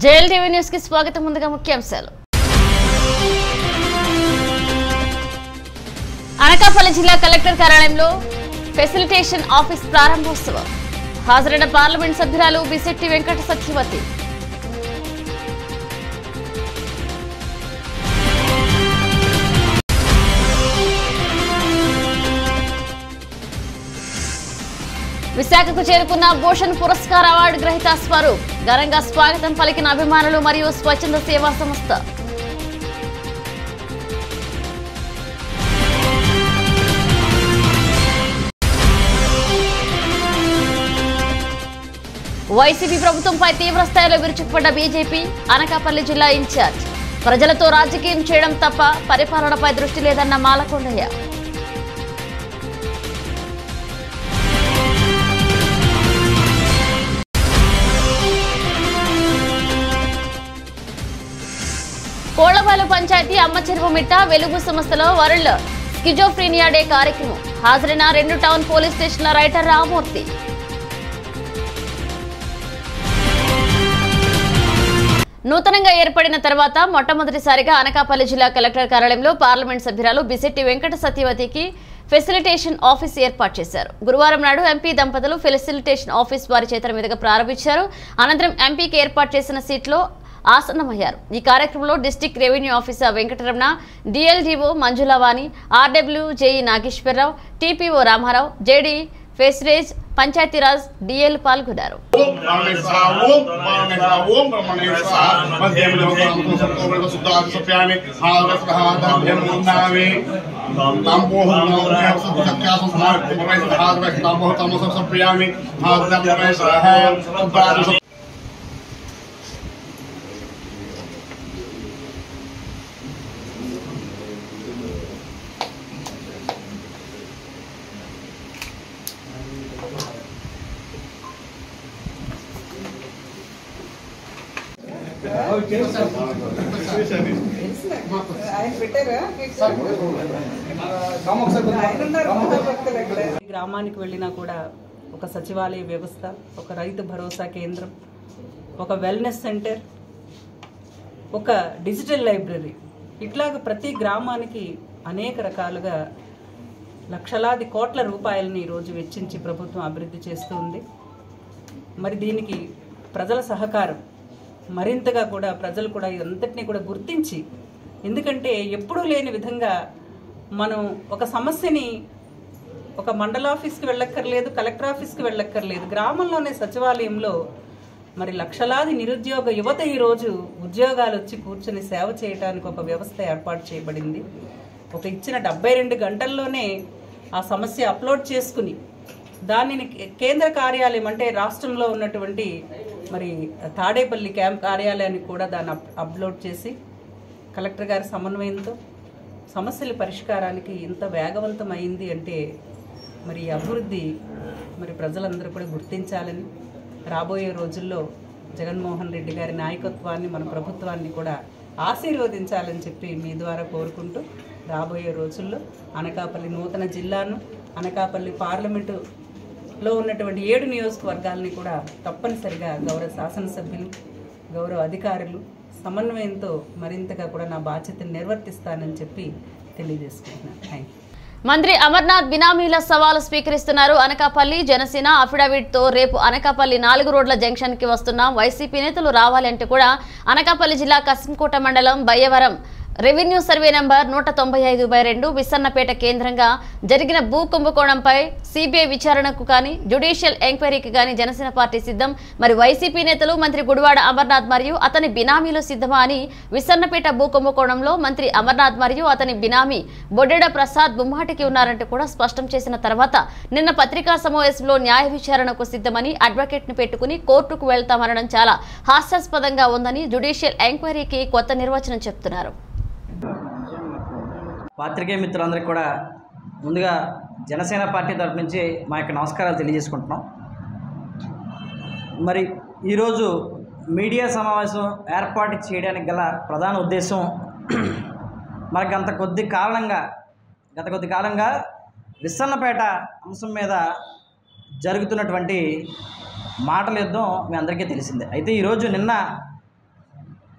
JL TV news కి స్వాగతం ముందుగా ముఖ్యాంశాలు అనకాపల్లి జిల్లా కలెక్టర్ కార్యాలయంలో ఫెసిలిటేషన్ ఆఫీస్ ప్రారంభోత్సవం హాజరైన పార్లమెంట్ సభ్యురాలు బిశెట్టి వెంకట సత్యవతి విశాఖకు చేరుకున్న భూషణ్ పురస్కార్ అవార్డు గ్రహీత స్వరూప్ ఘనంగా స్వాగతం పలికిన అభిమానులు మరియు స్వచ్ఛంద సేవా సంస్థ వైసీపీ ప్రభుత్వంపై తీవ్ర స్థాయిలో విరుచుకుపడ్డ బీజేపీ అనకాపల్లి జిల్లా ఇన్ఛార్జ్ ప్రజలతో రాజకీయం చేయడం తప్ప పరిపాలనపై దృష్టి లేదన్న మాలకొండయ్య కోళ్లపాలె పంచాయతీ అమ్మ చెరువు మిట్ట వెలుగు సంస్థలో వరల్డ్ స్కిజోఫ్రీనియా డే కార్యక్రమం హాజరైన రెండు టౌన్ పోలీస్ స్టేషన్ల రైటర్ రామూర్తి నూతనంగా ఏర్పడిన తర్వాత మొట్టమొదటిసారిగా అనకాపల్లి జిల్లా కలెక్టర్ కార్యాలయంలో పార్లమెంట్ సభ్యురాలు బిశెట్టి వెంకట సత్యవతికి ఫెసిలిటేషన్ ఆఫీస్ ఏర్పాటు చేశారు గురువారం నాడు ఎంపీ దంపతులు ఫెసిలిటేషన్ ఆఫీస్ వారి చేతుల మీదుగా ప్రారంభించారు అనంతరం ఎంపీకి ఏర్పాటు చేసిన సీట్లో ఆసన్నమయ్యారు ఈ కార్యక్రమంలో district revenue officer Venkataramana DLDO Manjulavani RW JE Nageswararao TPO Ramarao JD fisheries Panchayatiraj DL పాల్గొన్నారు ఓం పరమేశ్వర ఓం పరమేశ్వర ఓం పరమేశ్వర మధ్యం లోకం సత్యోగ్ర సుద్ధాది సత్యామి ఆగస్కః ధామ్యం ఉన్నామి తాంపోహం నౌర్యం సత్యాసం సమాప్తి పరమేశ్వర ఆగస్కః తాంపోహ తమసం సంప్రియామి ఆగస్కః పరమేశ్వర సుద్ధాది సత్యామి ఆయన పెట్టారా ఆయన ఉన్నారు మహా భక్తులు అక్కడ గ్రామానికి వెళ్ళినా కూడా ఒక సచివాలయ వ్యవస్థ ఒక రైతు భరోసా కేంద్రం ఒక వెల్నెస్ సెంటర్ ఒక డిజిటల్ లైబ్రరీ ఇట్లాగ ప్రతి గ్రామానికి అనేక రకాలుగా లక్షలాది కోట్ల రూపాయలని ఈరోజు వెచ్చించి ప్రభుత్వం అభివృద్ధి చేస్తూ ఉంది మరి దీనికి ప్రజల సహకారం మరింతగా కూడా ప్రజలు కూడా ఇదంతటినీ కూడా గుర్తించి ఎందుకంటే ఎప్పుడూ లేని విధంగా మనం ఒక సమస్యని ఒక మండల ఆఫీస్కి వెళ్ళక్కర్లేదు కలెక్టర్ ఆఫీస్కి వెళ్ళక్కర్లేదు గ్రామంలోనే సచివాలయంలో మరి లక్షలాది నిరుద్యోగ యువత ఈరోజు ఉద్యోగాలు వచ్చి కూర్చొని సేవ చేయడానికి ఒక వ్యవస్థ ఏర్పాటు చేయబడింది ఒక ఇచ్చిన డెబ్బై రెండు గంటల్లోనే ఆ సమస్య అప్లోడ్ చేసుకుని దానిని కే- కేంద్ర కార్యాలయం అంటే రాష్ట్రంలో ఉన్నటువంటి మరి తాడేపల్లి క్యాంప్ కార్యాలయానికి కూడా దాన్ని అప్ అప్లోడ్ చేసి కలెక్టర్ గారి సమన్వయంతో సమస్యల పరిష్కారానికి ఇంత వేగవంతం అయింది అంటే మరి ఈ అభివృద్ధి మరి ప్రజలందరూ కూడా గుర్తించాలని రాబోయే రోజుల్లో జగన్మోహన్ రెడ్డి గారి నాయకత్వాన్ని మన ప్రభుత్వాన్ని కూడా ఆశీర్వదించాలని చెప్పి మీ ద్వారా కోరుకుంటూ రాబోయే రోజుల్లో అనకాపల్లి నూతన జిల్లాను అనకాపల్లి పార్లమెంటులో ఉన్నటువంటి ఏడు నియోజకవర్గాల్ని కూడా తప్పనిసరిగా గౌరవ శాసనసభ్యులు గౌరవ అధికారులు సమన్వయంతో మరింతగా కూడా నా బాధ్యతను నిర్వర్తిస్తానని చెప్పి తెలియజేసుకుంటున్నాను థ్యాంక్ యూ మంత్రి అమర్నాథ్ బినామీల సవాలు స్వీకరిస్తున్నారు అనకాపల్లి జనసేన అఫిడవిట్ తో రేపు అనకాపల్లి నాలుగు రోడ్ల జంక్షన్ కి వస్తున్న వైసీపీ నేతలు రావాలి అంటే కూడా అనకాపల్లి జిల్లా కసింకోట మండలం బయ్యవరం రెవెన్యూ సర్వే నంబర్ నూట తొంభై ఐదు బై రెండు విసన్నపేట కేంద్రంగా జరిగిన భూ కుంభకోణంపై సిబిఐ విచారణకు కానీ జ్యుడిషియల్ ఎంక్వైరీకి కానీ జనసేన పార్టీ సిద్ధం మరి వైసీపీ నేతలు మంత్రి గుడివాడ అమర్నాథ్ మరియు అతని బినామీలు సిద్ధమా అని విసన్నపేట భూ కుంభకోణంలో మంత్రి అమర్నాథ్ మరియు అతని బినామీ బొడ్డెడ ప్రసాద్ బొమ్మాటికి ఉన్నారంటూ కూడా స్పష్టం చేసిన తర్వాత నిన్న పత్రికా సమావేశంలో న్యాయ విచారణకు సిద్ధమని అడ్వకేట్ ని పెట్టుకుని కోర్టుకు వెళ్తామనడం చాలా హాస్యాస్పదంగా ఉందని జ్యుడిషియల్ ఎంక్వైరీకి కొత్త నిర్వచనం చెప్తున్నారు పాత్రికేయ మిత్రులందరికీ కూడా ముందుగా జనసేన పార్టీ తరపు నుంచి మా యొక్క నమస్కారాలు తెలియజేసుకుంటున్నాం మరి ఈరోజు మీడియా సమావేశం ఏర్పాటు చేయడానికి గల ప్రధాన ఉద్దేశం మనకు అంత కొద్ది కారణంగా గత కొద్ది కాలంగా విస్సన్నపేట అంశం మీద జరుగుతున్నటువంటి మాటల యుద్ధం మీ అందరికీ తెలిసిందే అయితే ఈరోజు నిన్న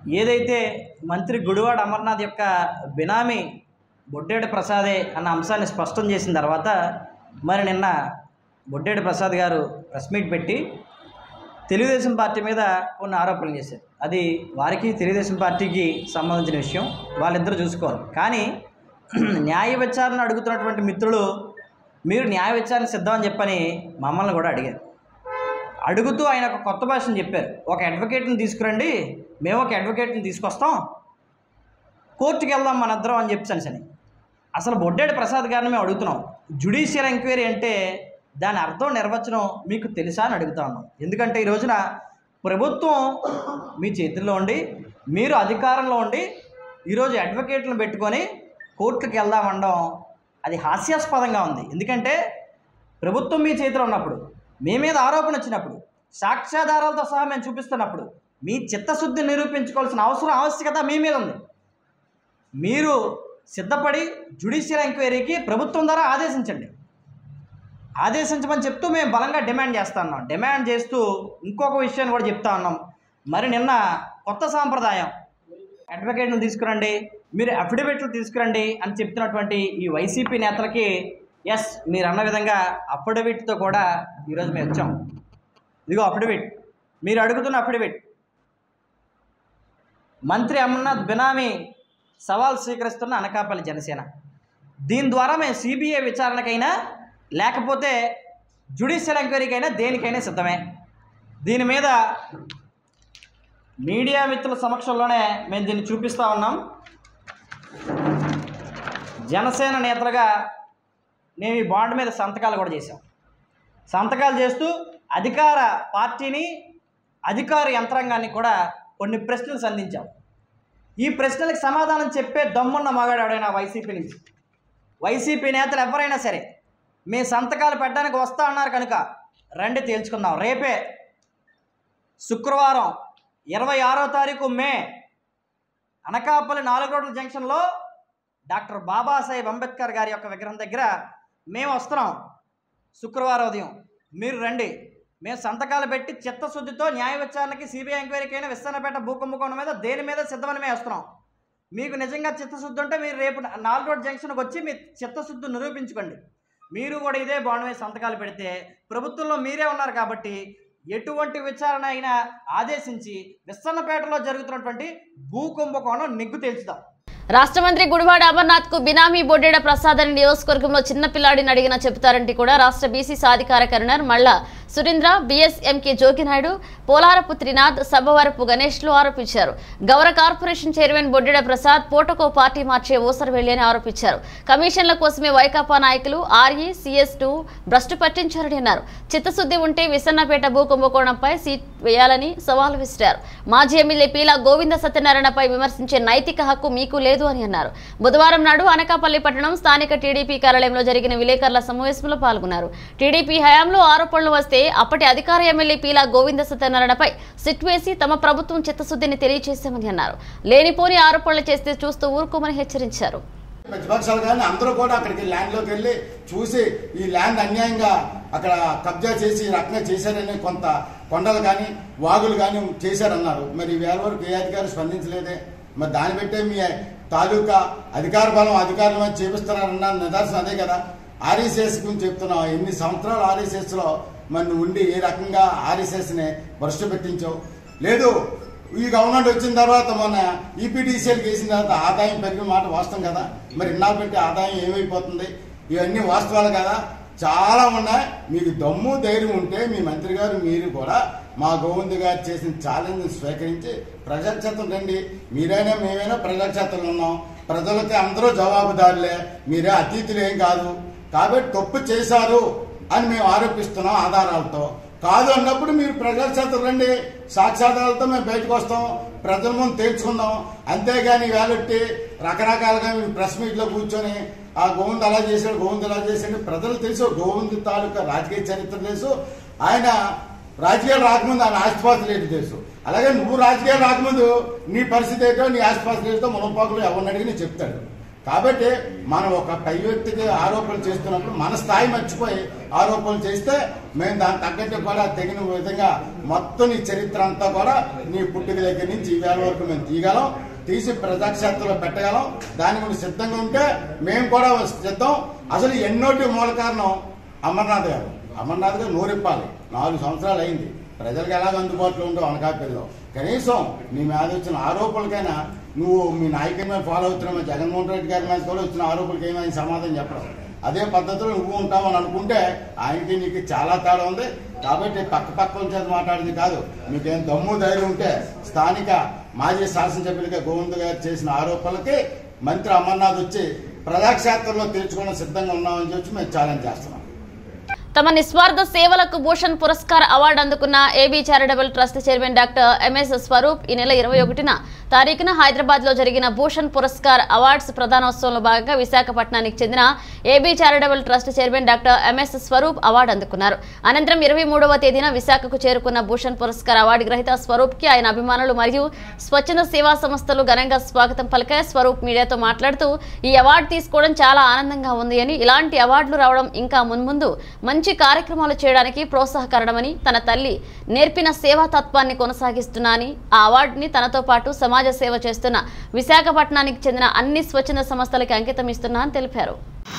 ఏదైతే మంత్రి గుడివాడ అమర్నాథ్ యొక్క బినామీ బొడ్డేటి ప్రసాదే అన్న అంశాన్ని స్పష్టం చేసిన తర్వాత మరి నిన్న బొడ్డేటి ప్రసాద్ గారు ప్రెస్ మీట్ పెట్టి తెలుగుదేశం పార్టీ మీద కొన్ని ఆరోపణలు చేశారు అది వారికి తెలుగుదేశం పార్టీకి సంబంధించిన విషయం వాళ్ళిద్దరూ చూసుకోవాలి కానీ న్యాయ విచారణ అడుగుతున్నటువంటి మిత్రులు మీరు న్యాయ విచారణ సిద్ధమని చెప్పని మమ్మల్ని కూడా అడిగారు అడుగుతూ ఆయన ఒక కొత్త భాషను చెప్పారు ఒక అడ్వకేట్ని తీసుకురండి మేము ఒక అడ్వకేట్ని తీసుకొస్తాం కోర్టుకి వెళ్దాం మన ఇద్దరం అని చెప్పాను సని అసలు బొడ్డేడి ప్రసాద్ గారిని మేము అడుగుతున్నాం జుడిషియల్ ఎంక్వైరీ అంటే దాని అర్థం నిర్వచనం మీకు తెలుసా అని అడుగుతా ఉన్నాం ఎందుకంటే ఈ రోజున ప్రభుత్వం మీ చేతుల్లో ఉండి మీరు అధికారంలో ఉండి ఈరోజు అడ్వకేట్లను పెట్టుకొని కోర్టుకి వెళ్దామనడం అది హాస్యాస్పదంగా ఉంది ఎందుకంటే ప్రభుత్వం మీ చేతిలో ఉన్నప్పుడు మీ మీద ఆరోపణ వచ్చినప్పుడు సాక్ష్యాధారాలతో సహా మేము చూపిస్తున్నప్పుడు మీ చిత్తశుద్ధి నిరూపించుకోవాల్సిన అవసరం ఆవశ్యకత మీ మీద ఉంది మీరు సిద్ధపడి జ్యుడిషియల్ ఎంక్వైరీకి ప్రభుత్వం ద్వారా ఆదేశించండి ఆదేశించమని చెప్తూ మేము బలంగా డిమాండ్ చేస్తా ఉన్నాం డిమాండ్ చేస్తూ ఇంకొక విషయాన్ని కూడా చెప్తా ఉన్నాం మరి నిన్న కొత్త సాంప్రదాయం అడ్వకేట్ను తీసుకురండి మీరు అఫిడవిట్లు తీసుకురండి అని చెప్తున్నటువంటి ఈ వైసీపీ నేతలకి ఎస్ మీరు అన్న విధంగా అఫిడవిట్తో కూడా ఈరోజు మేము వచ్చాం ఇదిగో అఫిడవిట్ మీరు అడుగుతున్న అఫిడవిట్ మంత్రి అమర్నాథ్ బినామీ సవాల్ స్వీకరిస్తున్న అనకాపల్లి జనసేన దీని ద్వారా మేము సిబిఐ విచారణకైనా లేకపోతే జ్యుడిషియల్ ఎంక్వైరీకైనా దేనికైనా సిద్ధమే దీని మీద మీడియా మిత్రుల సమక్షంలోనే మేము దీన్ని చూపిస్తూ ఉన్నాం జనసేన నేతలుగా మేము ఈ బాండ్ మీద సంతకాలు కూడా చేసాం సంతకాలు చేస్తూ అధికార పార్టీని అధికార యంత్రాంగాన్ని కూడా కొన్ని ప్రశ్నలు సంధించాం ఈ ప్రశ్నలకు సమాధానం చెప్పే దమ్మున్న మగాడు ఎవడైనా వైసీపీ నుంచి వైసీపీ నేతలు ఎవరైనా సరే మీ సంతకాలు పెట్టడానికి వస్తా అన్నారు కనుక రండి తేల్చుకుందాం రేపే శుక్రవారం ఇరవై ఆరో తారీఖు మే అనకాపల్లి నాలుగు రోడ్ల జంక్షన్లో డాక్టర్ బాబాసాహెబ్ అంబేద్కర్ గారి యొక్క విగ్రహం దగ్గర మేము వస్తున్నాం శుక్రవారం ఉదయం మీరు రండి మేము సంతకాలు పెట్టి చిత్తశుద్ధితో న్యాయ విచారణకి సిబిఐ ఎంక్వైరీకైనా విస్తరణపేట భూకుంభకోణం మీద దేని మీద సిద్ధమని మేము వస్తున్నాం మీకు నిజంగా చిత్తశుద్ధి ఉంటే మీరు రేపు నాలుగు రోడ్ జంక్షన్కి వచ్చి మీ చిత్తశుద్ధి నిరూపించుకోండి మీరు కూడా ఇదే బాండ్ మీద సంతకాలు పెడితే ప్రభుత్వంలో మీరే ఉన్నారు కాబట్టి ఎటువంటి విచారణ అయినా ఆదేశించి విస్తన్నపేటలో జరుగుతున్నటువంటి భూకుంభకోణం నిగ్గు తేల్చుదాం రాష్ట్ర మంత్రి గుడివాడ అమర్నాథ్ కు బినామీ బొడ్డేడ ప్రసాద్ అని నియోజకవర్గంలో చిన్న పిల్లాడిని అడిగిన చెబుతారంటే కూడా రాష్ట్ర బీసీ సాధికార కరణర్ మళ్ళా సురేంద్ర బిఎస్ఎంకే జోగినాయుడు పోలారపు త్రినాథ్ సభవరపు గణేష్లు ఆరోపించారు గౌర కార్పొరేషన్ చైర్మన్ బొడ్డెడ ప్రసాద్ పోటకో పార్టీ మార్చే ఓసరు వెళ్లి అని ఆరోపించారు కమిషన్ల కోసమే వైకాపా నాయకులు ఆర్ఈ సిఎస్ టు భ్రష్టు పట్టించారని అన్నారు చిత్తశుద్ధి ఉంటే విసన్నపేట భూ కుంభకోణంపై సీట్ వేయాలని సవాల్ విసిరారు మాజీ ఎమ్మెల్యే పీలా గోవింద సత్యనారాయణపై విమర్శించే నైతిక హక్కు మీకు లేదు అని అన్నారు బుధవారం నాడు అనకాపల్లి పట్టణం స్థానిక టీడీపీ కార్యాలయంలో జరిగిన విలేకరుల సమావేశంలో పాల్గొన్నారు టీడీపీ హయాంలో ఆరోపణలు వస్తే అప్పటి అధికార ఎమ్మెల్యే పీలా గోవింద సత్యనారాయణపై సిట్ వేసి తమ ప్రభుత్వం చిత్తశుద్ధిని తెలియజేశామని అన్నారు లేనిపోని ఆరోపణలు చేస్తే చూస్తూ ఊరుకోమని హెచ్చరించారు ప్రతిపక్షాలు కానీ అందరూ కూడా అక్కడికి ల్యాండ్లోకి వెళ్ళి చూసి ఈ ల్యాండ్ అన్యాయంగా అక్కడ కబ్జా చేసి ఈ రకంగా చేశారని కొంత కొండలు కానీ వాగులు కానీ చేశారన్నారు మరి వేల వరకు ఏ అధికారి స్పందించలేదే మరి దాన్ని బట్టే మీ తాలూకా అధికార బలం అధికారులు మీద చేపిస్తున్నారన్న నిదర్శనం అదే కదా ఆర్ఎస్ఎస్ గురించి చెప్తున్నావు ఎన్ని సంవత్సరాలు ఆర్ఎస్ఎస్ లో మరి నువ్వు ఉండి ఏ రకంగా ఆర్ఎస్ఎస్ ని భ్రష్టు పెట్టించావు లేదు ఈ గవర్నమెంట్ వచ్చిన తర్వాత మన ఈపీడీసీఎల్ వేసిన తర్వాత ఆదాయం పెరిగిన మాట వాస్తవం కదా మరి ఇన్నాళ్ళు పెట్టి ఆదాయం ఏమైపోతుంది ఇవన్నీ వాస్తవాలు కదా చాలా ఉన్నాయి మీకు దమ్ము ధైర్యం ఉంటే మీ మంత్రి గారు మీరు కూడా మా గోవింద్ గారు చేసిన ఛాలెంజ్ స్వీకరించి ప్రజాక్షేత్రం రండి మీరైనా మేమైనా ప్రజాక్షేత్రంలో ఉన్నాం ప్రజలకి అందరూ జవాబుదారులే మీరే అతిథులు ఏం కాదు కాబట్టి తప్పు చేశారు అని మేము ఆరోపిస్తున్నాం ఆధారాలతో కాదు అన్నప్పుడు మీరు ప్రజాక్షేత్రం రండి సాక్ష్యాధారాలతో మేము బయటకు వస్తాం ప్రజల ముందు తేల్చుకుందాం అంతేగాని వేలెట్టి రకరకాలుగా మేము ప్రెస్ మీట్లో కూర్చొని ఆ గోవింద్ అలా చేశాడు గోవింద్ అలా చేశాడు ప్రజలు తెలుసు గోవింద్ తాలూకా రాజకీయ చరిత్ర తెలుసు ఆయన రాజకీయాలు రాకముందు ఆయన ఆస్తిపాస్తులు ఏంటి తెలుసు అలాగే నువ్వు రాజకీయాలు రాకముందు నీ పరిస్థితి ఏంటో నీ ఆస్తిపాస్తులు ఏంటో మునపాకులు ఎవరిని అడిగి నేను చెప్తాడు కాబట్టి మనం ఒక పై వ్యక్తికి ఆరోపణలు చేస్తున్నప్పుడు మన స్థాయి మర్చిపోయి ఆరోపణలు చేస్తే మేము దాని తగ్గట్టు కూడా తగిన విధంగా మొత్తం నీ చరిత్ర అంతా కూడా నీ పుట్టుక దగ్గర నుంచి ఈ వేల వరకు మేము తీయగలం తీసి ప్రజాక్షేత్రంలో పెట్టగలం దానికి మీరు సిద్ధంగా ఉంటే మేము కూడా సిద్ధం అసలు ఎన్నోటి మూల కారణం అమర్నాథ్ గారు అమర్నాథ్ గారు నోరిప్పాలి నాలుగు సంవత్సరాలు అయింది ప్రజలకు ఎలాగ అందుబాటులో ఉండవు అనకాపల్లిలో కనీసం నీ మీద వచ్చిన ఆరోపణలకైనా నువ్వు మీ నాయకుడి మీద ఫాలో అవుతున్నావు జగన్మోహన్ రెడ్డి గారి మీద కూడా వచ్చిన ఆరోపణలకి ఏమైనా సమాధానం చెప్పడం అదే పద్ధతిలో నువ్వు ఉంటావని అనుకుంటే ఆయనకి నీకు చాలా తేడా ఉంది కాబట్టి పక్క పక్క చేత మాట్లాడింది కాదు మీకేం దమ్ము ధైర్యం ఉంటే స్థానిక మాజీ శాసనసభ్యులుగా గోవింద్ గారు చేసిన ఆరోపణలకి మంత్రి అమర్నాథ్ వచ్చి ప్రజాక్షేత్రంలో తీర్చుకున్న సిద్ధంగా ఉన్నామని చెప్పి మేము ఛాలెంజ్ చేస్తున్నాం తమ నిస్వార్థ సేవలకు భూషణ్ పురస్కార్ అవార్డు అందుకున్న AB charitable trust chairman doctor MS Swaroop ఈ నెల ఇరవై ఒకటిన తారీఖున హైదరాబాద్ లో జరిగిన భూషణ్ పురస్కార్ అవార్డ్స్ ప్రధానోత్సవంలో భాగంగా విశాఖపట్నానికి చెందిన AB charitable trust chairman doctor MS Swaroop award అందుకున్నారు అనంతరం ఇరవై మూడవ తేదీన విశాఖకు చేరుకున్న భూషణ్ పురస్కార్ అవార్డు గ్రహీత స్వరూప్ కి ఆయన అభిమానులు మరియు స్వచ్ఛంద సేవా సంస్థలు ఘనంగా స్వాగతం పలికాయి స్వరూప్ మీడియాతో మాట్లాడుతూ ఈ అవార్డు తీసుకోవడం చాలా ఆనందంగా ఉంది అని ఇలాంటి అవార్డులు రావడం ఇంకా మున్ముందు మంచి కార్యక్రమాలు చేయడానికి ప్రోత్సాహకరణమని తన తల్లి నేర్పిన సేవా తత్వాన్ని కొనసాగిస్తున్నా అని ఆ అవార్డుని తనతో పాటు సమాజ సేవ చేస్తున్న విశాఖపట్నానికి చెందిన అన్ని స్వచ్ఛంద సంస్థలకి అంకితం ఇస్తున్నా అని తెలిపారు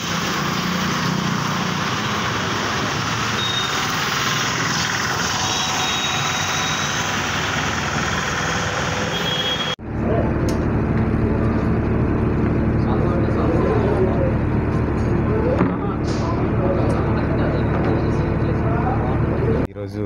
ఈరోజు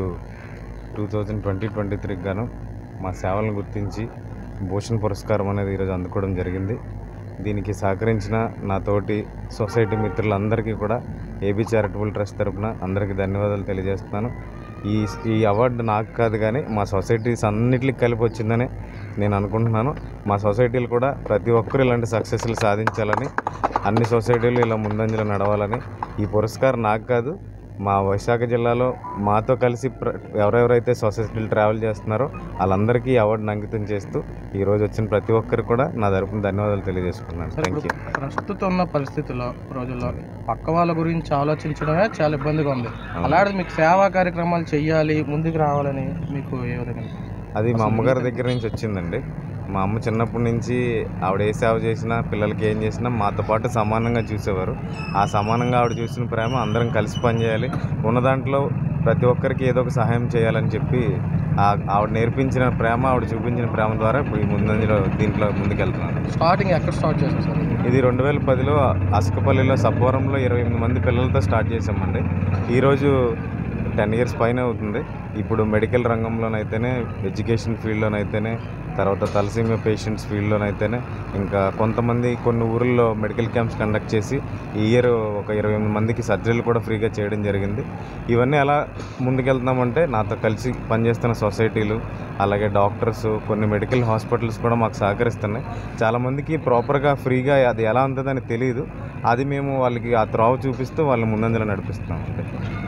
టూ థౌజండ్ ట్వంటీ ట్వంటీ త్రీకి గాను మా సేవలను గుర్తించి భూషణ్ పురస్కారం అనేది ఈరోజు అందుకోవడం జరిగింది దీనికి సహకరించిన నా తోటి సొసైటీ మిత్రులందరికీ కూడా ఏబీ చారిటబుల్ ట్రస్ట్ తరపున అందరికీ ధన్యవాదాలు తెలియజేస్తున్నాను ఈ ఈ అవార్డు నాకు కాదు కానీ మా సొసైటీస్ అన్నిటికి కలిపి వచ్చిందని నేను అనుకుంటున్నాను మా సొసైటీలు కూడా ప్రతి ఒక్కరు ఇలాంటి సక్సెస్లు సాధించాలని అన్ని సొసైటీలు ఇలా ముందంజలో నడవాలని ఈ పురస్కారం నాకు కాదు మా విశాఖ జిల్లాలో మాతో కలిసి ప్ర ఎవరెవరైతే సొసైటీలు ట్రావెల్ చేస్తున్నారో వాళ్ళందరికీ ఈ అవార్డుని అంకితం చేస్తూ ఈరోజు వచ్చిన ప్రతి ఒక్కరికి కూడా నా తరపున ధన్యవాదాలు తెలియజేసుకున్నాను సరే థ్యాంక్ యూ ఇప్పుడు ప్రస్తుతం ఉన్న పరిస్థితుల్లో రోజుల్లో పక్క వాళ్ళ గురించి ఆలోచించడమే చాలా ఇబ్బందిగా ఉంది అలాంటిది మీకు సేవా కార్యక్రమాలు చేయాలి ముందుకు రావాలని మీకు ఏ విధంగా అది మా అమ్మగారి దగ్గర నుంచి వచ్చిందండి మా అమ్మ చిన్నప్పటి నుంచి ఆవిడ ఏ సేవ చేసినా పిల్లలకి ఏం చేసినా మాతో పాటు సమానంగా చూసేవారు ఆ సమానంగా ఆవిడ చూసిన ప్రేమ అందరం కలిసి పనిచేయాలి ఉన్న దాంట్లో ప్రతి ఒక్కరికి ఏదో ఒక సహాయం చేయాలని చెప్పి ఆ- ఆవిడ నేర్పించిన ప్రేమ ఆవిడ చూపించిన ప్రేమ ద్వారా ఇప్పుడు ఈ ముందంజలో దీంట్లో ముందుకెళ్తున్నాను స్టార్టింగ్ ఎక్కడ స్టార్ట్ చేశారు సార్ ఇది రెండు వేల పదిలో అసకపల్లిలో సబ్బవరంలో ఇరవై ఎనిమిది మంది పిల్లలతో స్టార్ట్ చేసామండి ఈరోజు టెన్ ఇయర్స్ పైన అవుతుంది ఇప్పుడు మెడికల్ రంగంలోనైతేనే ఎడ్యుకేషన్ ఫీల్డ్లోనైతేనే తర్వాత తలసీమియా పేషెంట్స్ ఫీల్డ్లోనైతేనే ఇంకా కొంతమంది కొన్ని ఊర్లలో మెడికల్ క్యాంప్స్ కండక్ట్ చేసి ఈ ఇయర్ ఒక ఇరవై ఎనిమిది మందికి సర్జరీలు కూడా ఫ్రీగా చేయడం జరిగింది ఇవన్నీ ఎలా ముందుకెళ్తున్నామంటే నాతో కలిసి పనిచేస్తున్న సొసైటీలు అలాగే డాక్టర్స్ కొన్ని మెడికల్ హాస్పిటల్స్ కూడా మాకు సహకరిస్తున్నాయి చాలామందికి ప్రాపర్గా ఫ్రీగా అది ఎలా ఉంటుందని తెలియదు అది మేము వాళ్ళకి ఆ త్రోవ చూపిస్తూ వాళ్ళని ముందంజలో నడిపిస్తున్నాం అంతే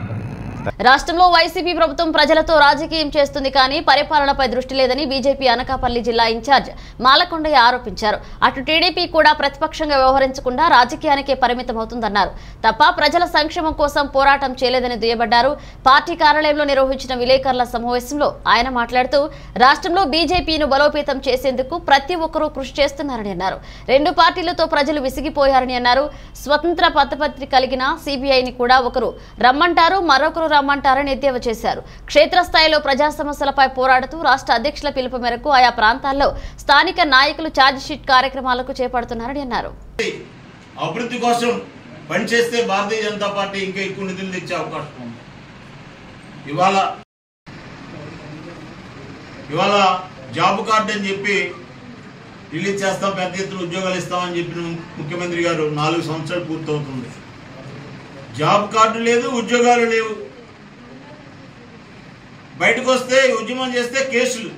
రాష్ట్రంలో వైసీపీ ప్రభుత్వం ప్రజలతో రాజకీయం చేస్తుంది కానీ పరిపాలనపై దృష్టి లేదని బీజేపీ అనకాపల్లి జిల్లా ఇన్ఛార్జ్ మాలకొండయ్య ఆరోపించారు అటు టీడీపీ కూడా ప్రతిపక్షంగా వ్యవహరించకుండా రాజకీయానికే పరిమితమవుతుందన్నారు తప్ప ప్రజల సంక్షేమం కోసం పోరాటం చేయలేదని దుయ్యబడ్డారు పార్టీ కార్యాలయంలో నిర్వహించిన విలేకరుల సమావేశంలో ఆయన మాట్లాడుతూ రాష్ట్రంలో బీజేపీను బలోపేతం చేసేందుకు ప్రతి ఒక్కరూ కృషి చేస్తున్నారని అన్నారు రెండు పార్టీలతో ప్రజలు విసిగిపోయారని అన్నారు స్వతంత్ర పద్ధపత్రి కలిగిన సిబిఐని కూడా ఒకరు రమ్మంటారు మరొకరు రమ్మంటారని ఎద్దేవా చేశారు క్షేత్రస్థాయిలో ప్రజా సమస్యలపై పోరాడుతూ రాష్ట్ర అధ్యక్షుల పిలుపు మేరకు ఆయా ప్రాంతాల్లో స్థానిక నాయకులు ఛార్జిషీట్ కార్యక్రమాలకు చేపడుతున్నారని అన్నారు అభివృద్ధి కోసం పనిచేస్తే భారతీయ జనతా పార్టీ ఇంకా ఎక్కువ నిధులు తెచ్చే అవకాశం ఉంది ఇవాళ ఇవాళ జాబ్ కార్డు అని చెప్పి రిలీజ్ చేస్తాం పెద్ద ఎత్తున ఉద్యోగాలు ఇస్తామని చెప్పిన ముఖ్యమంత్రి గారు నాలుగు సంవత్సరాలు పూర్తవుతుంది జాబ్ కార్డు లేదు ఉద్యోగాలు లేవు బయటకు వస్తే ఉద్యమం చేస్తే కేసులు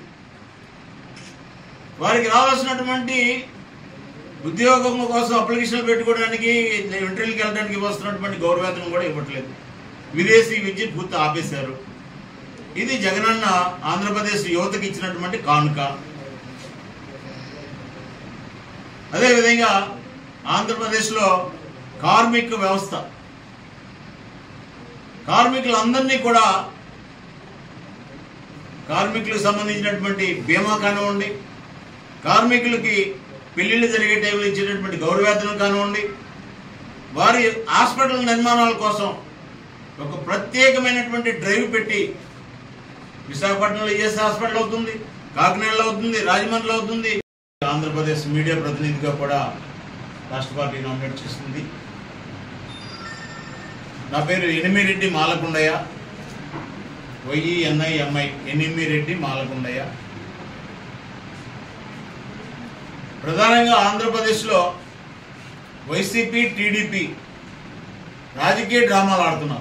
వారికి రావాల్సినటువంటి ఉద్యోగం కోసం అప్లికేషన్లు పెట్టుకోవడానికి ఇంటర్వ్యూకి వెళ్ళడానికి వస్తున్నటువంటి గౌరవేతనం కూడా ఇవ్వట్లేదు విదేశీ విద్య పూర్తి ఆపేశారు ఇది జగనన్న ఆంధ్రప్రదేశ్ యువతకి ఇచ్చినటువంటి కానుక అదేవిధంగా ఆంధ్రప్రదేశ్లో కార్మిక వ్యవస్థ కార్మికులందరినీ కూడా కార్మికులకు సంబంధించినటువంటి బీమా కానివ్వండి కార్మికులకి పెళ్లిళ్ళు జరిగే టైంలో ఇచ్చేటటువంటి గౌరవేతనం కానివ్వండి వారి హాస్పిటల్ నిర్మాణాల కోసం ఒక ప్రత్యేకమైనటువంటి డ్రైవ్ పెట్టి విశాఖపట్నంలో ఈఎస్ హాస్పిటల్ అవుతుంది కాకినాడలో అవుతుంది రాజమండ్రిలో అవుతుంది ఆంధ్రప్రదేశ్ మీడియా ప్రతినిధిగా కూడా రాష్ట్ర పార్టీ నామినేట్ చేస్తుంది నా పేరు ఎనిమిరెడ్డి మాలకొండయ్య వైఈఎన్ఐ ఎంఐ ఎనిమిరెడ్డి మాలకొండయ్య ప్రధానంగా ఆంధ్రప్రదేశ్లో వైసీపీ టీడీపీ రాజకీయ డ్రామాలు ఆడుతున్నారు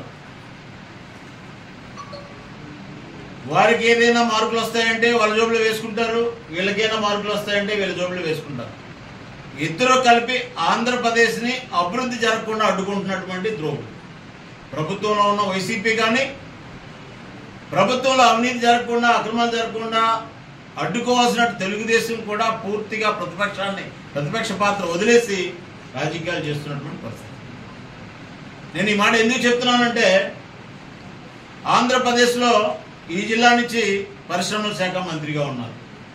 వారికి ఏదైనా మార్కులు వస్తాయంటే వాళ్ళ జోబులు వేసుకుంటారు వీళ్ళకైనా మార్కులు వస్తాయంటే వీళ్ళ జోబులు వేసుకుంటారు ఇద్దరు కలిపి ఆంధ్రప్రదేశ్ని అభివృద్ధి జరగకుండా అడ్డుకుంటున్నటువంటి ద్రోహుడు ప్రభుత్వంలో ఉన్న వైసీపీ కానీ ప్రభుత్వంలో అవినీతి జరగకుండా అక్రమాలు జరగకుండా అడ్డుకోవాల్సిన తెలుగుదేశం కూడా పూర్తిగా ప్రతిపక్షాన్ని ప్రతిపక్ష పాత్ర వదిలేసి రాజకీయాలు చేస్తున్నటువంటి పరిస్థితి నేను ఈ మాట ఎందుకు చెప్తున్నానంటే ఆంధ్రప్రదేశ్లో ఈ జిల్లా నుంచి పరిశ్రమల శాఖ మంత్రిగా ఉన్నారు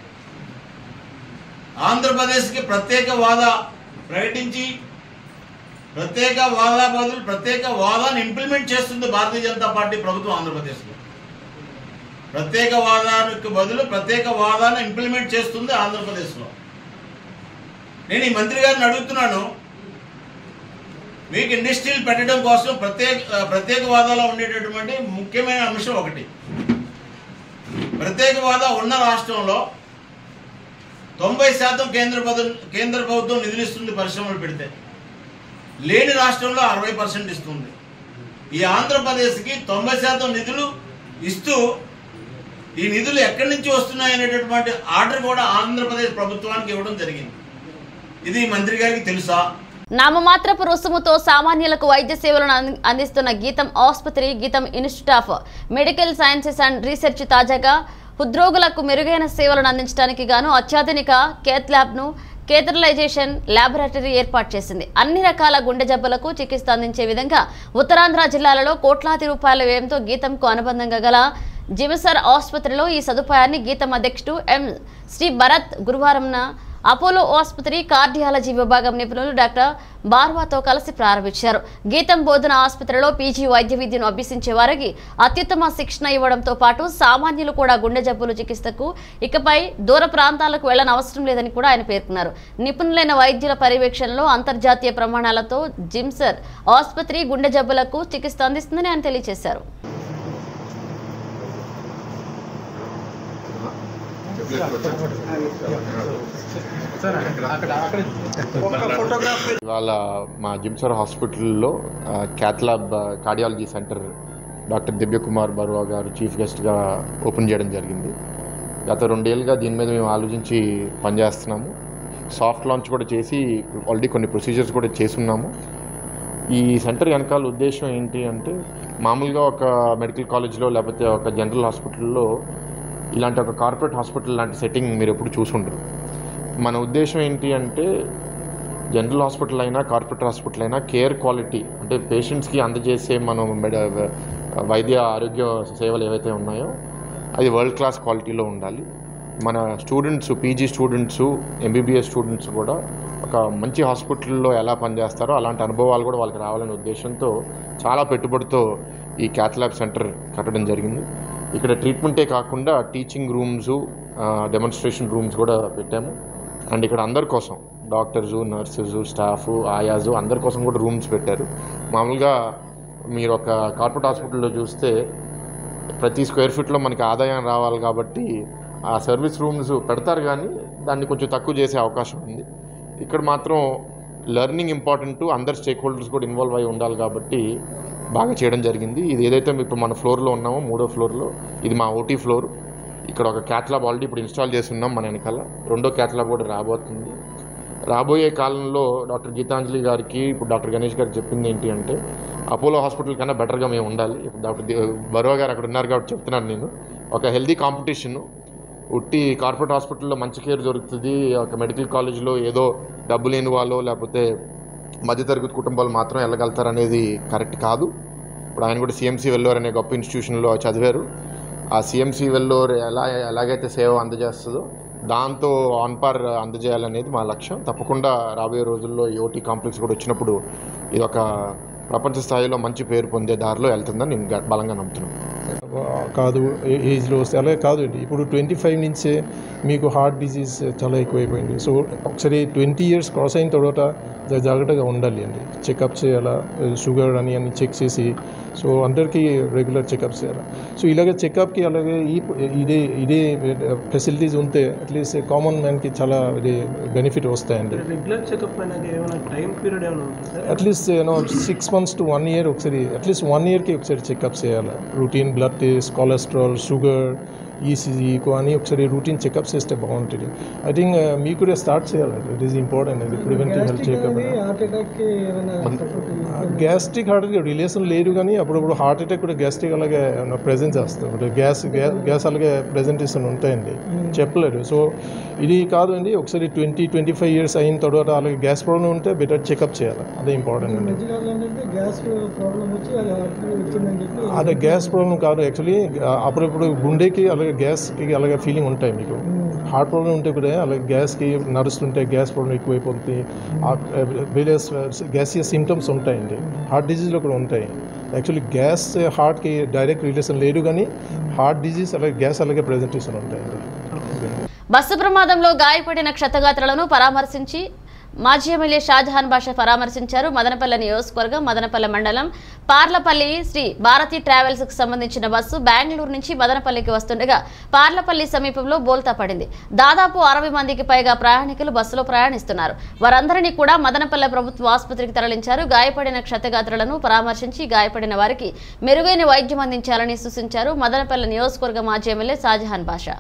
ఆంధ్రప్రదేశ్కి ప్రత్యేక వాదా ప్రకటించి ప్రత్యేక వాదా బదులు ప్రత్యేక వాదాన్ని ఇంప్లిమెంట్ చేస్తుంది భారతీయ జనతా పార్టీ ప్రభుత్వం ఆంధ్రప్రదేశ్లో ప్రత్యేక వాదానికి బదులు ప్రత్యేక వాదాన్ని ఇంప్లిమెంట్ చేస్తుంది ఆంధ్రప్రదేశ్లో నేను ఈ మంత్రి గారిని అడుగుతున్నాను మీకు ఇండస్ట్రీలు పెట్టడం కోసం ప్రత్యేక ప్రత్యేక వాదాలో ఉండేటటువంటి ముఖ్యమైన అంశం ఒకటి ప్రత్యేక వాదా ఉన్న రాష్ట్రంలో తొంభై శాతం కేంద్ర పద- కేంద్ర ప్రభుత్వం నిధులు ఇస్తుంది పరిశ్రమలు పెడితే లేని రాష్ట్రంలో అరవై పర్సెంట్ ఇస్తుంది ఈ ఆంధ్రప్రదేశ్కి తొంభై శాతం నిధులు ఇస్తూ ఈ నిధులు ఎక్కడి నుంచి వస్తున్నాయి అనేటటువంటి ఆర్డర్ కూడా ఆంధ్రప్రదేశ్ ప్రభుత్వానికి ఇవ్వడం జరిగింది ఇది మంత్రి గారికి తెలుసా నామమాత్రపు రుసుముతో సామాన్యులకు వైద్య సేవలను అంది- అందిస్తున్న గీతం ఆసుపత్రి GITAM institute of medical sciences and research తాజాగా హృద్రోగులకు మెరుగైన సేవలను అందించడానికి గాను అత్యాధునిక కేత్ ల్యాబ్ను కేథరలైజేషన్ ల్యాబొరేటరీ ఏర్పాటు చేసింది అన్ని రకాల గుండె జబ్బులకు చికిత్స అందించే విధంగా ఉత్తరాంధ్ర జిల్లాలలో కోట్లాది రూపాయల వ్యయంతో గీతంకు అనుబంధంగా గల జిమిసర్ ఆసుపత్రిలో ఈ సదుపాయాన్ని గీతం అధ్యక్షుడు ఎం శ్రీ భరత్ గురువారంన అపోలో ఆసుపత్రి కార్డియాలజీ విభాగం నిపుణులు డాక్టర్ బార్వాతో కలిసి ప్రారంభించారు గీతం బోధన ఆసుపత్రిలో పీజీ వైద్య విద్యను అభ్యసించే వారికి అత్యుత్తమ శిక్షణ ఇవ్వడంతో పాటు సామాన్యులు కూడా గుండె జబ్బుల చికిత్సకు ఇకపై దూర ప్రాంతాలకు వెళ్లని అవసరం లేదని కూడా ఆయన పేర్కొన్నారు నిపుణులైన వైద్యుల పర్యవేక్షణలో అంతర్జాతీయ ప్రమాణాలతో జిమ్సర్ ఆసుపత్రి గుండె జబ్బులకు చికిత్స అందిస్తుందని ఆయన తెలియజేశారు ఇవాళ మా జిమ్సర్ హాస్పిటల్లో ఆ, క్యాత్ ల్యాబ్ ఆ, cardiology centre doctor Divyakumar Barua గారు చీఫ్ గెస్ట్గా ఓపెన్ చేయడం జరిగింది గత రెండేళ్ళుగా దీని మీద మేము ఆలోచించి పనిచేస్తున్నాము సాఫ్ట్ లాంచ్ కూడా చేసి ఆల్రెడీ కొన్ని ప్రొసీజర్స్ కూడా చేసున్నాము ఈ సెంటర్ వెనకాల ఉద్దేశం ఏంటి అంటే మామూలుగా ఒక మెడికల్ కాలేజ్లో లేకపోతే ఒక జనరల్ హాస్పిటల్లో ఇలాంటి ఒక కార్పొరేట్ హాస్పిటల్ లాంటి సెట్టింగ్ మీరు ఎప్పుడు చూసుంటారు మన ఉద్దేశం ఏంటి అంటే జనరల్ హాస్పిటల్ అయినా కార్పొరేట్ హాస్పిటల్ అయినా కేర్ క్వాలిటీ అంటే పేషెంట్స్కి అందజేసే మనం మెడ వైద్య ఆరోగ్య సేవలు ఏవైతే ఉన్నాయో అది వరల్డ్ క్లాస్ క్వాలిటీలో ఉండాలి మన students PG students MBBS students కూడా ఒక మంచి హాస్పిటల్లో ఎలా పనిచేస్తారో అలాంటి అనుభవాలు కూడా వాళ్ళకి రావాలనే ఉద్దేశంతో చాలా పెట్టుబడితో ఈ క్యాత్ ల్యాబ్ సెంటర్ కట్టడం జరిగింది ఇక్కడ ట్రీట్మెంటే కాకుండా టీచింగ్ రూమ్స్ డెమాన్స్ట్రేషన్ రూమ్స్ కూడా పెట్టాము అండ్ ఇక్కడ అందరి కోసం డాక్టర్స్ నర్సెస్ స్టాఫ్ ఆయాస్ అందరి కోసం కూడా రూమ్స్ పెట్టారు మామూలుగా మీరు ఒక కార్పొరేట్ హాస్పిటల్లో చూస్తే ప్రతి స్క్వేర్ ఫీట్లో మనకి ఆదాయం రావాలి కాబట్టి ఆ సర్వీస్ రూమ్స్ పెడతారు కానీ దాన్ని కొంచెం తక్కువ చేసే అవకాశం ఉంది ఇక్కడ మాత్రం లెర్నింగ్ ఇంపార్టెంట్ అందరు స్టేక్ హోల్డర్స్ కూడా ఇన్వాల్వ్ అయి ఉండాలి కాబట్టి బాగా చేయడం జరిగింది ఇది ఏదైతే ఇప్పుడు మన ఫ్లోర్లో ఉన్నామో మూడో ఫ్లోర్లో ఇది మా ఓటీ ఫ్లోర్ ఇక్కడ ఒక క్యాట్లాబ్ ఆల్రెడీ ఇప్పుడు ఇన్స్టాల్ చేస్తున్నాం మన వెనకాల రెండో క్యాట్లాబ్ కూడా రాబోతుంది రాబోయే కాలంలో డాక్టర్ గీతాంజలి గారికి ఇప్పుడు డాక్టర్ గణేష్ గారు చెప్పింది ఏంటి అంటే అపోలో హాస్పిటల్ కన్నా బెటర్గా మేము ఉండాలి ఇప్పుడు డాక్టర్ ది- బరువా గారు అక్కడ ఉన్నారు కాబట్టి చెప్తున్నాను నేను ఒక హెల్దీ కాంపిటీషన్ ఉట్టి కార్పొరేట్ హాస్పిటల్లో మంచి కేర్ దొరుకుతుంది ఒక మెడికల్ కాలేజ్లో ఏదో డబ్బు లేని వాళ్ళు లేకపోతే మధ్యతరగతి కుటుంబాలు మాత్రం వెళ్ళగలుగుతారు అనేది కరెక్ట్ కాదు ఇప్పుడు ఆయన కూడా సిఎంసి వెల్లోర్ అనే గొప్ప ఇన్స్టిట్యూషన్లో చదివారు ఆ సిఎంసి వెల్లోర్ ఎలా ఎలాగైతే సేవ అందజేస్తుందో దాంతో ఆన్ పార్ అందజేయాలనేది మా లక్ష్యం తప్పకుండా రాబోయే రోజుల్లో ఈ ఓటీ కాంప్లెక్స్ కూడా వచ్చినప్పుడు ఇది ఒక ప్రపంచ స్థాయిలో మంచి పేరు పొందే దారిలో వెళ్తుందని నేను గ- బలంగా నమ్ముతున్నాను కాదు ఏ- ఏజ్లో వస్తే అలాగే కాదు అండి ఇప్పుడు ట్వంటీ ఫైవ్ నుంచే మీకు హార్ట్ డిసీజ్ చాలా ఎక్కువైపోయింది సో ఒకసారి ట్వంటీ ఇయర్స్ క్రాస్ అయిన తర్వాత జా- జాగ్రత్తగా ఉండాలి అండి చెకప్ చేయాలా షుగర్ అని అన్ని చెక్ చేసి సో అందరికీ రెగ్యులర్ చెకప్ చేయాలి సో ఇలాగే చెకప్కి అలాగే ఈ ఇదే ఇదే ఫెసిలిటీస్ ఉంటే అట్లీస్ట్ కామన్ మ్యాన్కి చాలా ఇది బెనిఫిట్ వస్తాయండి రెగ్యులర్ చెకప్ అనేది ఏమైనా టైం పీరియడ్ ఏమైనా ఉంటుంది at least you know six months to one year ఒకసారి అట్లీస్ట్ వన్ ఇయర్కి ఒకసారి చెకప్ చేయాలి routine blood test cholesterol sugar ECG అని ఒకసారి రూటీన్ చెకప్ చేస్తే బాగుంటుంది ఐ థింక్ మీకు కూడా స్టార్ట్ చేయాలి ఇట్ ఈస్ ఇంపార్టెంట్ అది ప్రివెంటివ్ హెల్త్ చెకప్ హార్ట్ అటాక్కి ఏమైనా గ్యాస్ట్రిక్ హార్ట్ రిలేషన్ లేదు కానీ అప్పుడప్పుడు హార్ట్ అటాక్ కూడా గ్యాస్ట్రిక్ అలాగే ప్రెజెంట్ చేస్తాం ఇప్పుడు గ్యాస్ గ్యాస్ గ్యాస్ అలాగే ప్రెజెంటేషన్ ఉంటాయండి చెప్పలేదు సో ఇది కాదు అండి ఒకసారి ట్వంటీ ట్వంటీ ఫైవ్ ఇయర్స్ అయిన తర్వాత అలాగే గ్యాస్ ప్రాబ్లం ఉంటే బెటర్ చెకప్ చేయాలి అదే ఇంపార్టెంట్ అండి మధ్యకాలంలో ఏంటంటే గ్యాస్ ప్రాబ్లం వచ్చి అది హార్ట్ వచ్చిందని చెప్పి అదే గ్యాస్ ప్రాబ్లం కాదు యాక్చువల్లీ అప్పుడప్పుడు గుండెకి అలాగే గ్యాస్కి అలాగే ఫీలింగ్ ఉంటాయి మీకు హార్ట్ ప్రాబ్లం ఉంటే కూడా అలాగే గ్యాస్కి నడుస్తుంటే గ్యాస్ ప్రాబ్లం ఎక్కువైపోతుంది వేరియస్ గ్యాసియస్ సిమ్టమ్స్ ఉంటాయండి హార్ట్ డిజీజ్లో కూడా ఉంటాయి యాక్చువల్లీ గ్యాస్ హార్ట్కి డైరెక్ట్ రిలేషన్ లేదు కానీ హార్ట్ డిజీజ్ అలాగే గ్యాస్ అలాగే ప్రజెంటేషన్ ఉంటాయండి బస్సు ప్రమాదంలో గాయపడిన క్షతగాత్రులను పరామర్శించి మాజీ ఎమ్మెల్యే షాజహాన్ బాషా పరామర్శించారు మదనపల్లె నియోజకవర్గం మదనపల్లె మండలం పార్లపల్లి శ్రీ భారతి ట్రావెల్స్ కు సంబంధించిన బస్సు బెంగళూరు నుంచి మదనపల్లికి వస్తుండగా పార్లపల్లి సమీపంలో బోల్తా పడింది దాదాపు అరవై మందికి పైగా ప్రయాణికులు బస్సులో ప్రయాణిస్తున్నారు వారందరినీ కూడా మదనపల్లె ప్రభుత్వ ఆసుపత్రికి తరలించారు గాయపడిన క్షతగాత్రులను పరామర్శించి గాయపడిన వారికి మెరుగైన వైద్యం అందించాలని సూచించారు మదనపల్లె నియోజకవర్గ మాజీ MLA Shahjahan Basha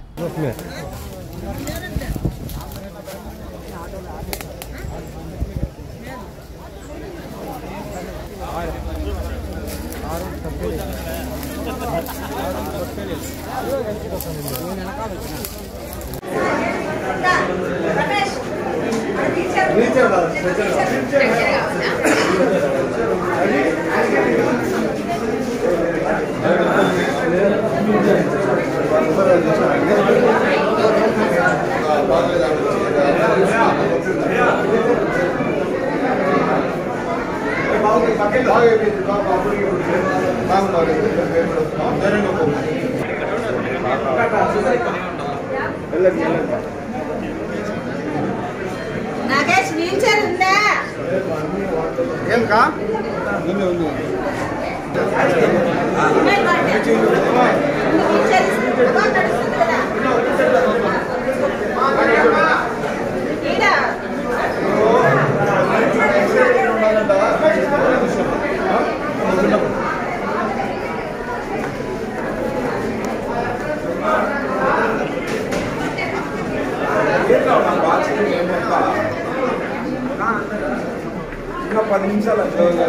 Nagesh wheelchair ఉందా ఏం కా వీల్ చైర్ ఇస్తుందా? నడుస్తుంది కదా ఈడ. ఇంకా పది నిమిషాలు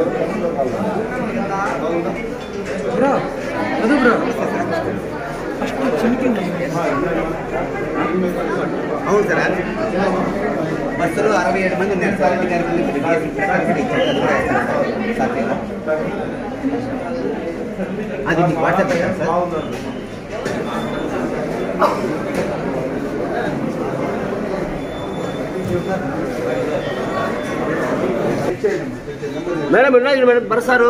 బ్రో చదువు బ్రో ఫస్ట్ చినికింది అవును సార్ బస్సులో అరవై ఏడు మంది ఉన్నారు సార్ అది మీకు వాట్సాప్ పెట్టాను సార్ మేడం ఉన్నాయి మేడం బరసారు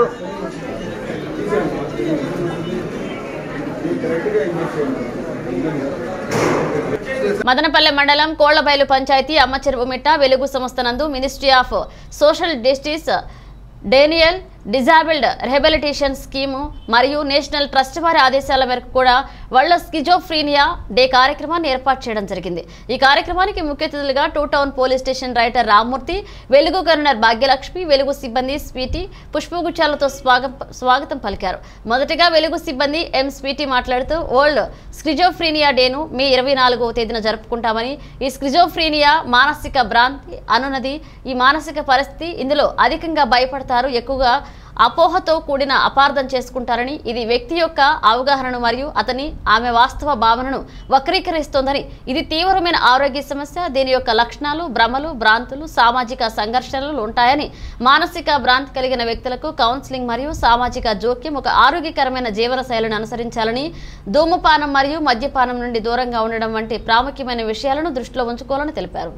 మదనపల్లె మండలం కోళ్లబైలు పంచాయతీ అమ్మచెరువుమిట్ట వెలుగు సంస్థ నందు మినిస్ట్రీ ఆఫ్ సోషల్ జస్టిస్ డేనియల్ డిజాబిల్డ్ రిహాబిలిటేషన్ స్కీము మరియు నేషనల్ ట్రస్ట్ వారి ఆదేశాల మేరకు కూడా వరల్డ్ స్కిజోఫ్రీనియా డే కార్యక్రమాన్ని ఏర్పాటు చేయడం జరిగింది ఈ కార్యక్రమానికి ముఖ్య అతిథులుగా two town police station writer Rammurthy Velugu governor Bhagyalakshmi వెలుగు సిబ్బంది స్వీటీ పుష్పగుచ్చాలతో స్వాగం స్వాగతం పలికారు మొదటగా వెలుగు సిబ్బంది ఎం స్వీటీ మాట్లాడుతూ వరల్డ్ స్క్రిజోఫ్రీనియా డేను మే ఇరవై నాలుగవ తేదీన జరుపుకుంటామని ఈ స్క్రిజోఫ్రీనియా మానసిక భ్రాంతి అనున్నది ఈ మానసిక పరిస్థితి ఇందులో అధికంగా భయపడతారు ఎక్కువగా అపోహతో కూడిన అపార్థం చేసుకుంటారని ఇది వ్యక్తి యొక్క అవగాహనను మరియు అతని ఆమె వాస్తవ భావనను వక్రీకరిస్తోందని ఇది తీవ్రమైన ఆరోగ్య సమస్య దీని యొక్క లక్షణాలు భ్రమలు భ్రాంతులు సామాజిక సంఘర్షణలు ఉంటాయని మానసిక భ్రాంతి కలిగిన వ్యక్తులకు కౌన్సిలింగ్ మరియు సామాజిక జోక్యం ఒక ఆరోగ్యకరమైన జీవన శైలిని అనుసరించాలని ధూమపానం మరియు మద్యపానం నుండి దూరంగా ఉండడం వంటి ప్రాముఖ్యమైన విషయాలను దృష్టిలో ఉంచుకోవాలని తెలిపారు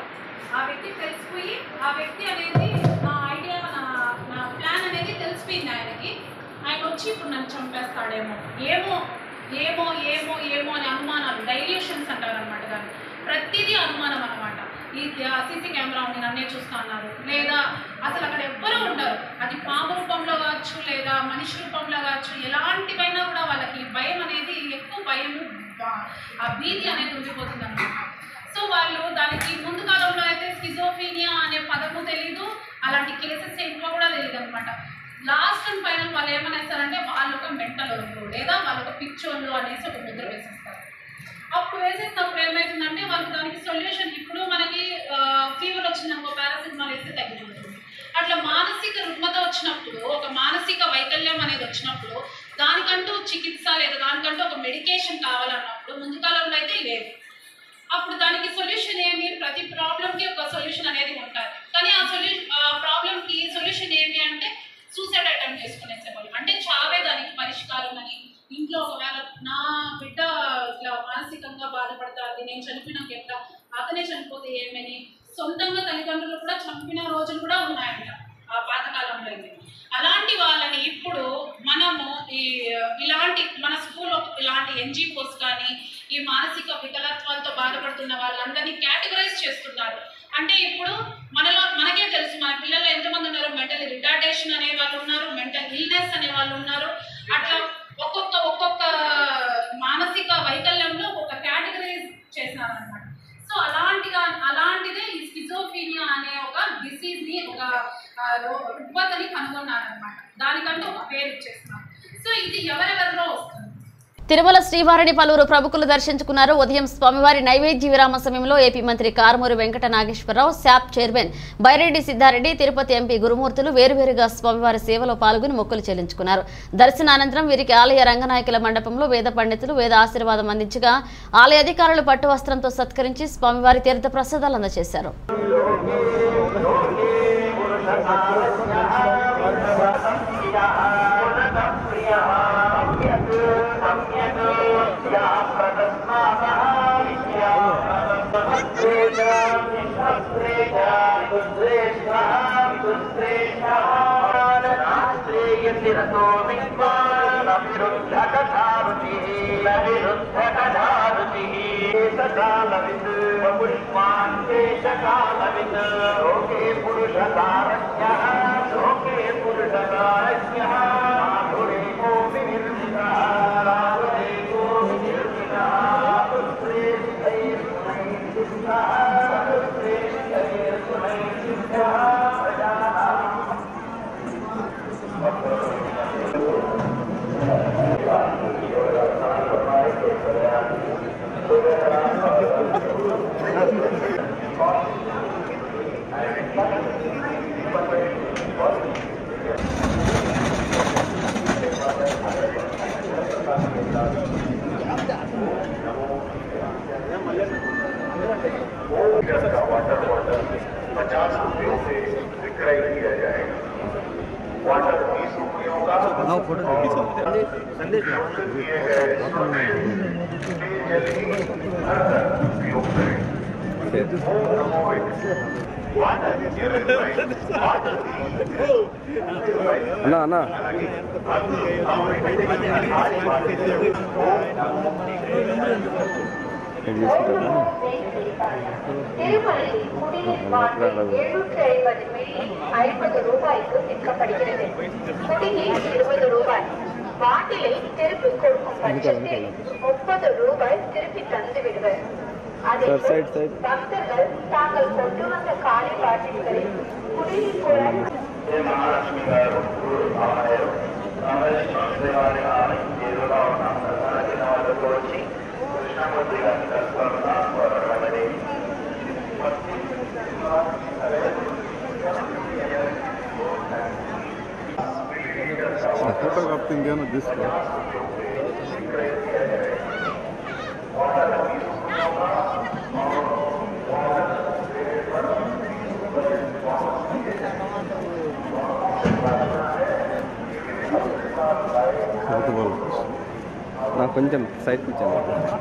ఆ వ్యక్తి తెలిసిపోయి ఆ వ్యక్తి అనేది నా ఐడియా నా నా ప్లాన్ అనేది తెలిసిపోయింది ఆయనకి ఆయన వచ్చి ఇప్పుడు నన్ను చంపేస్తాడేమో ఏమో ఏమో ఏమో ఏమో అనే అనుమానాలు డైల్యూషన్స్ అంటారు అనమాట దాన్ని ప్రతిదీ అనుమానం అనమాట ఈ సీసీ కెమెరా ఉంది నన్నే చూస్తా అన్నారు లేదా అసలు అక్కడ ఎవ్వరూ ఉండరు అది పాము రూపంలో కావచ్చు లేదా మనిషి రూపంలో కావచ్చు ఎలాంటివైనా కూడా వాళ్ళకి భయం అనేది ఎక్కువ భయము బా- ఆ భీతి అనేది ఉండిపోతుంది అనమాట సో వాళ్ళు దానికి ముందు కాలంలో అయితే స్కిజోఫీనియా అనే పదము తెలీదు అలాంటి కేసెస్ ఎక్కువ కూడా తెలియదు అనమాట లాస్ట్ అండ్ ఫైనల్ వాళ్ళు ఏమనేస్తారంటే వాళ్ళు ఒక మెంటల్ లేదా వాళ్ళు ఒక పిచ్చోళ్ళు అనేసి ఒక ముద్ర వేసేస్తారు అప్పుడు వేసేసినప్పుడు ఏమవుతుందంటే వాళ్ళకి దానికి సొల్యూషన్ ఇప్పుడు మనకి ఫీవర్ వచ్చిందనుకో పారాసిటమాల్ వేస్తే తగ్గిపోతుంది అట్లా మానసిక రుగ్మత వచ్చినప్పుడు ఒక మానసిక వైకల్యం అనేది వచ్చినప్పుడు దానికంటూ చికిత్స లేదా దానికంటూ ఒక మెడికేషన్ కావాలన్నప్పుడు ముందు కాలంలో అయితే లేదు అప్పుడు దానికి సొల్యూషన్ ఏమి ప్రతి ప్రాబ్లంకి ఒక సొల్యూషన్ అనేది ఉంటుంది కానీ ఆ సొల్యూషన్ ఆ ప్రాబ్లంకి సొల్యూషన్ ఏమి అంటే సూసైడ్ అటెంప్ట్ చేసుకునేసేవాళ్ళు అంటే చావే దానికి పరిష్కారం అని ఇంట్లో ఒకవేళ నా బిడ్డ ఇట్లా మానసికంగా బాధపడతాది నేను చనిపోయినాక ఎట్లా అతనే చనిపోతే ఏమని సొంతంగా తల్లిదండ్రులు కూడా చంపిన రోజులు కూడా ఉన్నాయంట ఆ పాతకాలంలో అయితే అలాంటి వాళ్ళని ఇప్పుడు మనము ఈ ఇలాంటి మన స్కూల్లో ఇలాంటి ఎన్జిఓస్ కానీ ఈ మానసిక వికలత్వాలతో బాధపడుతున్న వాళ్ళందరినీ కేటగరైజ్ చేస్తున్నారు అంటే ఇప్పుడు మనలో మనకే తెలుసు మన పిల్లలు ఎంతమంది ఉన్నారు మెంటల్ రిటార్డేషన్ అనే వాళ్ళు ఉన్నారు మెంటల్ ఇల్నెస్ అనే వాళ్ళు ఉన్నారు అట్లా ఒక్కొక్క ఒక్కొక్క మానసిక వైకల్యంలో ఒక్కొక్క కేటగరైజ్ చేసినారనమాట సో అలాంటిగా అలాంటిదే ఈ స్కిజోఫీనియా అనే ఒక డిసీజ్ ని ఒక ఆ, రో- రుగ్మతని కనుగొన్నారనమాట దానికంటూ ఒక పేరు ఇచ్చేస్తున్నారు సో ఇది ఎవరెవరిలో వస్తుంది తిరుమల శ్రీవారిని పలువురు ప్రముఖులు దర్శించుకున్నారు ఉదయం స్వామివారి నైవేద్య విరామ సమయంలో ఏపీ మంత్రి Karumuri Venkata Nageswararao SAAP chairman Byreddy Siddhareddy Tirupati MP గురుమూర్తులు వేరువేరుగా స్వామివారి సేవలో పాల్గొని మొక్కులు చెల్లించుకున్నారు దర్శనానంతరం వీరికి ఆలయ రంగనాయకుల మండపంలో వేద పండితులు వేద ఆశీర్వాదం అందించగా ఆలయ అధికారులు పట్టు వస్త్రంతో సత్కరించి స్వామివారి తీర్థ ప్రసాదాలు అందజేశారు पचास रुपये से विक्रय किया जाएगा वाटर बीस रुपयों का संदेश किए गए पेयजल ही हर तरफ उपयोग करें ओम नमो वेंकटेश्वर वाटर वाटर అన్నా అన్నా నేను తీసుకుంటాను திருமலை குடிநீர் வாட்டர் எழுநூற்றி ஐம்பது மில்லி ஐம்பது ரூபாய்க்கு விற்கப்படுகிறது குடிநீர் இருபது ரூபாய் பாட்டிலை திருப்பி கொடுக்கும் பட்சத்தில் முப்பது ரூபாய் திருப்பி தந்து விடுவர் அதே சார் சைட் சைட் பக்தர்கள் தாங்கள் கொண்டு வந்த காலி பாட்டில்களில் குடிநீர் குழாய் महालक्ष्मी గారు ఆలయం రామేశ్వర వారి ఆలయం ఎదురుగా ఉన్న ప్రధాన వద్దకు వచ్చి కృష్ణమూర్తి గారిని కలుసుకోవాలని కోరడమని ఫోటో కాకపోతే ఇంకేమో తీసుకో ఫోటో వాళ్ళు నాకు కొంచెం సైడ్ కూర్చోండి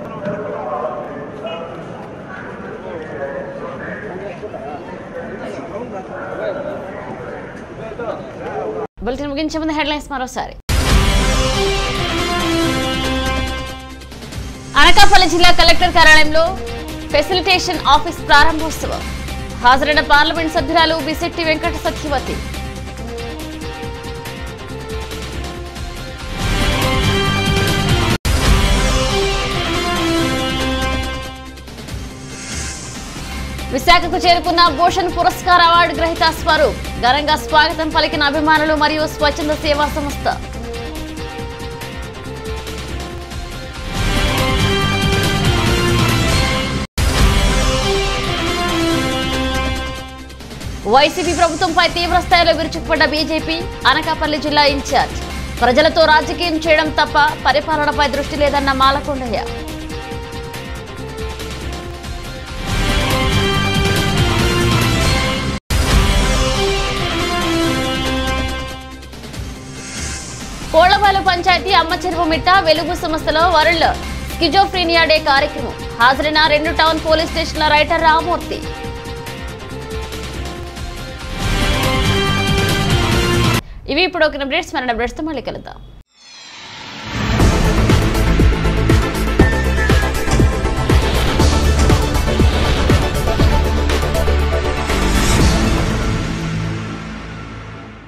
బులెటిన్ ముగించే ముందు హెడ్లైన్స్ మరోసారి అనకాపల్లి జిల్లా కలెక్టర్ కార్యాలయంలో ఫెసిలిటేషన్ ఆఫీస్ ప్రారంభోత్సవం హాజరైన పార్లమెంట్ సభ్యురాలు బిశెట్టి వెంకట సత్యవతి విశాఖకు చేరుకున్న భూషణ్ పురస్కార్ అవార్డు గ్రహీత స్వరూప్ ఘనంగా స్వాగతం పలికిన అభిమానులు మరియు స్వచ్ఛంద సేవా సంస్థ వైసీపీ ప్రభుత్వంపై తీవ్ర స్థాయిలో విరుచుకుపడ్డ బీజేపీ అనకాపల్లి జిల్లా ఇన్ఛార్జ్ ప్రజలతో రాజకీయం చేయడం తప్ప పరిపాలనపై దృష్టి లేదన్న మాలకొండయ్య కోళ్లపాలెం పంచాయతీ అమ్మ చెరువు మిట్ట వెలుగు సంస్థలో వరల్డ్ స్కిజోఫ్రీనియా డే కార్యక్రమం హాజరైన రెండు టౌన్ పోలీస్ స్టేషన్ల రైటర్ రామూర్తి ఇవి ఇప్పుడు ఒక అప్డేట్స్ మన అప్డేట్స్తో మళ్ళీ కలుద్దాం